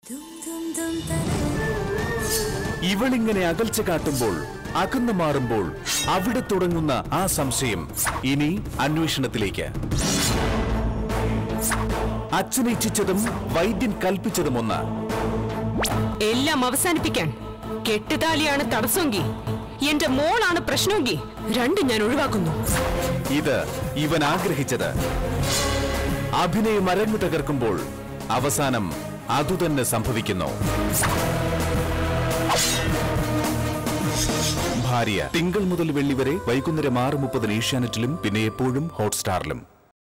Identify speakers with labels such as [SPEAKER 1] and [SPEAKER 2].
[SPEAKER 1] ഇവളിങ്ങനെ അകൽച്ച കാട്ടുമ്പോൾ അകന്നു മാറുമ്പോൾ അവിടെ തുടങ്ങുന്ന ആ സംശയം ഇനി അന്വേഷണത്തിലേക്ക് അച്ഛനെ ഇച്ഛിച്ചതും വൈദ്യൻ കൽപ്പിച്ചതും ഒന്ന്
[SPEAKER 2] എല്ലാം അവസാനിപ്പിക്കാൻ കെട്ടുതാലിയാണ് തടസ്സമെങ്കിൽ എന്റെ മോളാണ് പ്രശ്നമെങ്കിൽ രണ്ടും ഞാൻ ഒഴിവാക്കുന്നു
[SPEAKER 1] ഇത് ഇവൻ ആഗ്രഹിച്ചത് അഭിനയം അരങ്ങു തകർക്കുമ്പോൾ അവസാനം അതുതന്നെ സംഭവിക്കുന്നു ഭാര്യ തിങ്കൾ മുതൽ വെള്ളി വരെ വൈകുന്നേരം ആറ് മുപ്പതിന് ഏഷ്യാനെറ്റിലും പിന്നെ എപ്പോഴും ഹോട്ട്സ്റ്റാറിലും